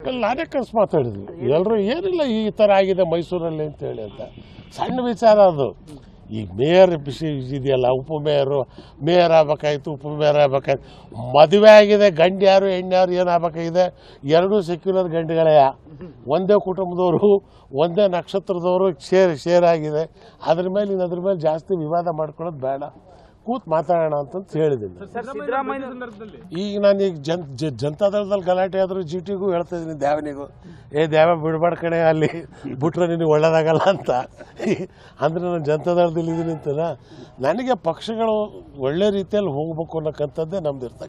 ಅಲ್ಲಿ ನಾನೇ ಕರ್ಸಿ ಮಾತಾಡಿದ್ವಿ ಎಲ್ಲರೂ ಏನಿಲ್ಲ ಈ ಥರ ಆಗಿದೆ ಮೈಸೂರಲ್ಲಿ ಅಂತ ಹೇಳಿ ಅಂತ ಸಣ್ಣ ವಿಚಾರ ಅದು ಈ ಮೇಯರ್ ಬಿಸಿ ಇದೆಯಲ್ಲ ಉಪಮೇಯರು ಮೇಯರ್ ಆಗ್ಬೇಕಾಯ್ತು ಉಪಮೇಯರ್ ಆಗ್ಬೇಕಾಯ್ತು ಮದುವೆ ಆಗಿದೆ ಗಂಡು ಯಾರು ಹೆಣ್ಣು ಯಾರು ಏನು ಆಗ್ಬೇಕಾಗಿದೆ ಎರಡೂ ಸೆಕ್ಯುಲರ್ ಗಂಡುಗಳೇ ಒಂದೇ ಕುಟುಂಬದವರು ಒಂದೇ ನಕ್ಷತ್ರದವರು ಶೇರ್ ಶೇರ್ ಆಗಿದೆ ಅದ್ರ ಮೇಲೆ ಇನ್ನು ಅದ್ರ ಮೇಲೆ ಜಾಸ್ತಿ ವಿವಾದ ಮಾಡ್ಕೊಳ್ಳೋದು ಬೇಡ ಕೂತ್ ಮಾತಾಡೋಣ ಅಂತಂತ ಹೇಳಿದ್ದೀನಿ ಸರ್ ಸಿದ್ದರಾಮಯ್ಯ ಈಗ ನಾನು ಈಗ ಜನ್ ಜ- ಜನತಾದಳದಲ್ಲಿ ಗಲಾಟೆ ಆದರೂ ಜಿ ಟಿಗೂ ಹೇಳ್ತಾ ಇದ್ದೀನಿ ದ್ಯಾವನಿಗೂ ಏ ದ್ಯಾವ ಬಿಡ್ಬಾರ್ದು ಕಣೆ ಅಲ್ಲಿ ಬಿಟ್ರೆ ನಿನಗೆ ಒಳ್ಳೇದಾಗಲ್ಲ ಅಂತ ಅಂದರೆ ನಾನು ಜನತಾದಳದಲ್ಲಿ ಇದ್ದೀನಿ ಅಂತಲ್ಲ ನನಗೆ ಪಕ್ಷಗಳು ಒಳ್ಳೆ ರೀತಿಯಲ್ಲಿ ಹೋಗ್ಬೇಕು ಅನ್ನೋಕ್ಕಂಥದ್ದೇ ನಮ್ದು ಇರ್ತಕ್ಕಂಥ